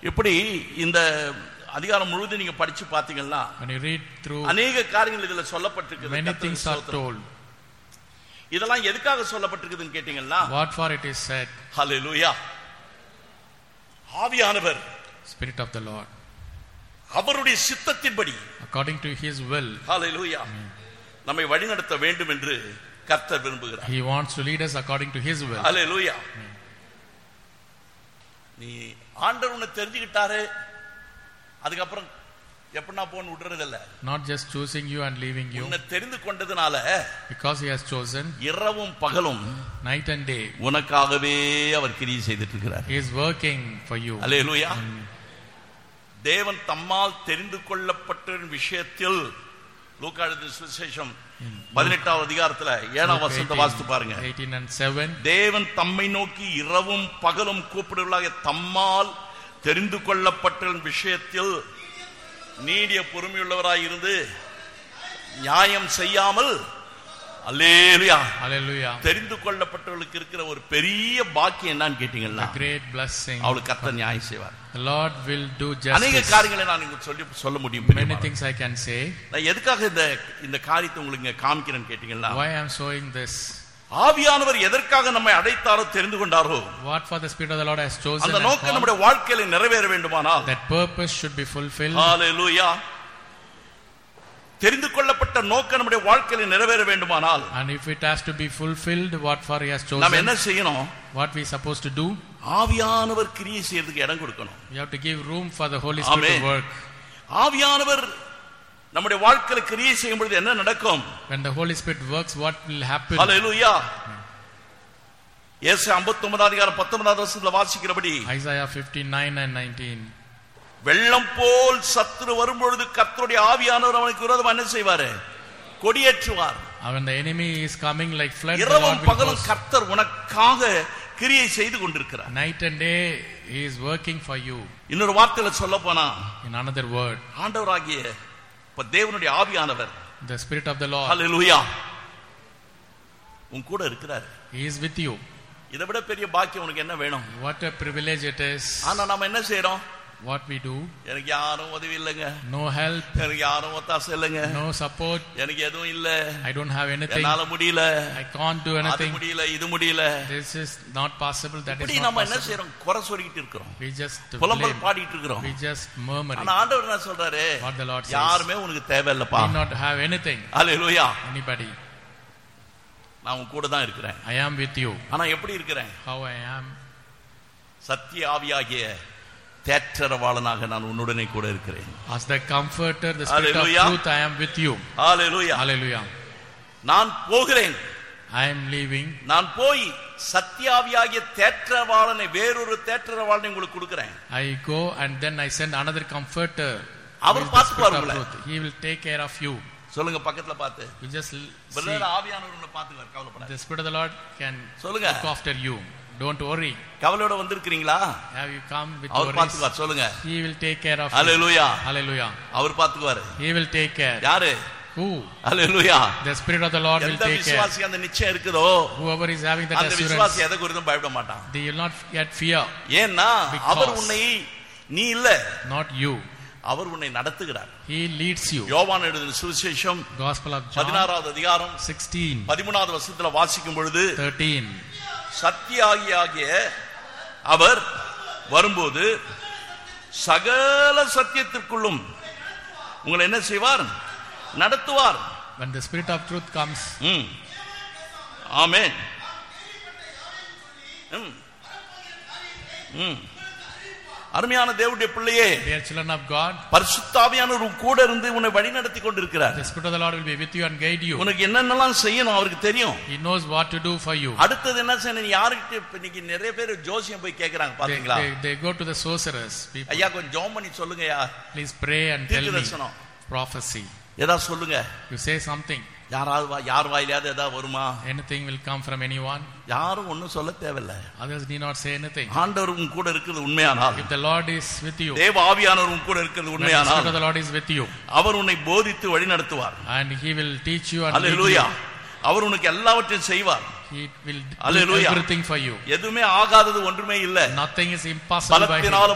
இப்படி இந்த அதிகாரம் முழுவதும் நீங்க படிச்சு பாத்தீங்கன்னா When you read through, அநேக காரியங்கள் இதுல சொல்லப்பட்டிருக்கு many things are told. இதெல்லாம் எதுக்காக சொல்லப்பட்டிருக்குதுன்னு கேட்டீங்கன்னா What for it is said, ஹalleluya ஆவியானவர் Spirit of the Lord, அவருடைய சித்தத்தின்படி according to His will, ஹalleluya நம்மை வழிநடத்த வேண்டும் என்று கர்த்தர் விரும்புகிறார் He wants to lead us according to His will. ஹalleluya நீ ஆண்டவர் உன்னை தெரிஞ்சுக்கிட்டாரு அதுக்கப்புறம் எப்படின்னா போன்னு விடுறதில்ல Not just choosing you and leaving you, உன்னை தெரிந்து கொண்டதுனால because He has chosen இரவும் பகலும் night and day. உனக்காகவே அவர் கிரியை செய்துட்டு இருக்கிறார் He is working for you. அல்லேலூயா தேவன் தம்மால் தெரிந்து கொள்ளப்பட்ட விஷயத்தில் லூக்கா எழுதின சுவிசேஷம் பதினெட்டாவது அதிகாரத்துல ஏழாம் Luke வசனத்தை 18, வாசித்து பாருங்க 18 and 7. தேவன் தம்மை நோக்கி இரவும் பகலும் கூப்பிடுவதாக தம்மால் தெரிந்து கொள்ளப்பட்ட விஷயத்தில் நீடிய பொறுமையுள்ளவராய் இருந்து நியாயம் செய்யாமல் அல்லேலுயா Hallelujah. தெரிந்து கொள்ளப்பட்டவர்களுக்கு இருக்கிற ஒரு பெரிய பாக்கியம் என்னன்னு கேட்டீங்கன்னா A great blessing. அவளுக்கு கர்த்தர் நியாயம் செய்வார் The Lord will do அநேக justice. காரியங்களை நான் உங்களுக்கு சொல்லி சொல்ல முடியும் Many பிரியமானவர்களே. things I can say. நான் எதுக்காக இந்த இந்த காரியத்தை உங்களுக்கு இங்க காமிக்கிறேன்னு கேட்டீங்கன்னா Why I am showing this? ஆவியானவர் எதற்காக நம்மை அடைத்தாரோ தெரிந்து கொண்டாரோ What for the Spirit of the Lord has chosen அந்த and நோக்கம் called, நம்முடைய வாழ்க்கையில நிறைவேற வேண்டுமானால் that purpose should be fulfilled. ஹalleluya தெரிந்து கொள்ளப்பட்ட நோக்கம் நம்முடைய வாழ்க்கையில நிறைவேற வேண்டுமானால் And if it has to be fulfilled, what for He has நாம் என்ன chosen, செய்யணும் what we supposed to do, ஆவியானவர் கிரியை செய்யறதுக்கு இடம் கொடுக்கணும் we have to give room for the Holy Spirit Amen. to work. ஆவியானவர் நம்முடைய வாழ்க்கையில கிரியை செய்யும் பொழுது என்ன நடக்கும் When the Holy Spirit works, what will happen? ஹalleluya இயேசு 59 அதிகாரம் 19 வருஷத்துல வாசிக்கிறபடி Isaiah 59 and 19. வெள்ளம் போல் சத்துரு வரும்பொழுது கர்த்தருடைய ஆவியானவர் அவனுக்கு விரோதமா என்ன செய்வாரு கொடியேற்றுவார் And When the enemy is coming like flood, the இரவும் Lord will பகலும் host. கர்த்தர் உனக்காக கிரியை செய்து கொண்டிருக்கிறார் Night and day, He is working for you. இன்னொரு வார்த்தையில சொல்ல போனா In another word, ஆண்டவராகிய இப்ப தேவனுடைய ஆவியானவர் the Spirit of the Lord, ஹalleluya உன் கூட இருக்கிறார் He is with you. இதை விட பெரிய பாக்கியம் உனக்கு என்ன வேணும் What a privilege it is. ஆனா நம்ம என்ன செய்யறோம் What we do, எனக்கு யாரும் உதவி இல்லைங்க no help, எனக்கு யாரும் ஒத்தாசை இல்லைங்க no support. எனக்கு எதுவும் இல்ல I don't have anything. என்னால முடியல I can't do அது anything. முடியல இது முடியல This is not possible. That இப்படி is not நம்ம என்ன possible. செய்யறோம் குறை சொல்லிக்கிட்டு இருக்கிறோம் We just புலம்பல் blame. பாடிட்டு இருக்கிறோம் We just murmur. ஆனா ஆண்டவர் என்ன சொல்றாரு What the Lord says. யாருமே உனக்கு தேவையில்லப்பா We not have anything. Hallelujah Anybody. நான் உன் கூட தான் இருக்கிறேன் I am with you. ஆனா எப்படி இருக்கிறேன் How I am. சத்திய ஆவியாகிய தேற்றரவாளனாக நான் உன்னுடனே கூட இருக்கிறேன் As the comforter, the spirit Hallelujah. of truth, I am with you. Hallelujah Hallelujah. நான் போகிறேன் I am leaving. நான் போய் சத்தியாவியாகிய தேற்றரவாளனை வேறொரு தேற்றரவாளனை உங்களுக்கு கொடுக்கிறேன் I go and then I send another comforter. Our who is the பார்த்துப்பார் spirit of உங்களை. truth. He will take care of you. சொல்லுங்க பக்கத்துல பார்த்து You just l- see. Brother ஆவியானவர் உன்னை பார்த்துக்குவார் கவலைப்படாத The spirit of the Lord can சொல்லுங்க look after you. Don't worry. கவலையோட வந்திருக்கிறீங்களா Have you come with our worries? பார்த்துக்குவார் சொல்லுங்க He will take care of you. Hallelujah Hallelujah. Our பார்த்துக்குவாரு He will take care. யாரு Who? Hallelujah The spirit of the Lord will எந்த take care. விசுவாசி அந்த நிச்சயம் இருக்குதோ Whoever is having that அந்த assurance, விசுவாசி எதை குறித்தும் பயப்பட மாட்டான் they will not get fear. ஏன்னா Because- அவர் உன்னை நீ இல்ல Not you. அவர் உன்னை நடத்துகிறார் He leads you. யோவான் எழுதின சுவிசேஷம் Gospel of John பதினாறாவது அதிகாரம் 16, பதிமூணாவது வருஷத்துல வாசிக்கும் பொழுது 13. சத்தியாகியாகிய அவர் வரும்போது சகல சத்தியத்திற்குள்ளும் உங்களை என்ன செய்வார் நடத்துவார் When the spirit of truth comes, ம். ஆமென் ம். ம். அருமையான தேவனுடைய பிள்ளையே dear children of God, பரிசுத்தாவியானவர் உன் கூட இருந்து உன்னை வழி நடத்தி கொண்டிருக்கிறார் the spirit of the Lord will be with you and guide you. உனக்கு என்னென்னலாம் செய்யணும் அவருக்கு தெரியும் He knows what to do for you. அடுத்தது என்ன செய்யணும் யாருக்கிட்ட இப்ப இன்னைக்கு நிறைய பேர் ஜோசியம் போய் கேக்குறாங்க They, பாத்தீங்களா they, they go to the sorcerers. People, ஐயா கொஞ்சம் ஜோம் பண்ணி சொல்லுங்கய்யா please pray and tell தீர்க்க me தரிசனம் prophecy. ஏதா சொல்லுங்க You say something. யாராவது வா- யார் வாயிலாவது ஏதாவது வருமா Anything will come from anyone. யாரும் ஒண்ணும் சொல்ல தேவையில்ல Others need not say anything. ஆண்டவர் உன் கூட இருக்கிறது உண்மையானால் If the Lord is with you, தேவ ஆவியானவர் உன் கூட இருக்கிறது when the spirit உண்மையானால் of the Lord is with you, அவர் உன்னை போதித்து வழி நடத்துவார் and He will teach you and lead hallelujah you. அவர் உனக்கு எல்லாவற்றையும் செய்வார் He will do Hallelujah. everything for you. எதுவுமே ஆகாதது ஒன்றுமே இல்ல Nothing is impossible by Him. பலத்தினாலும்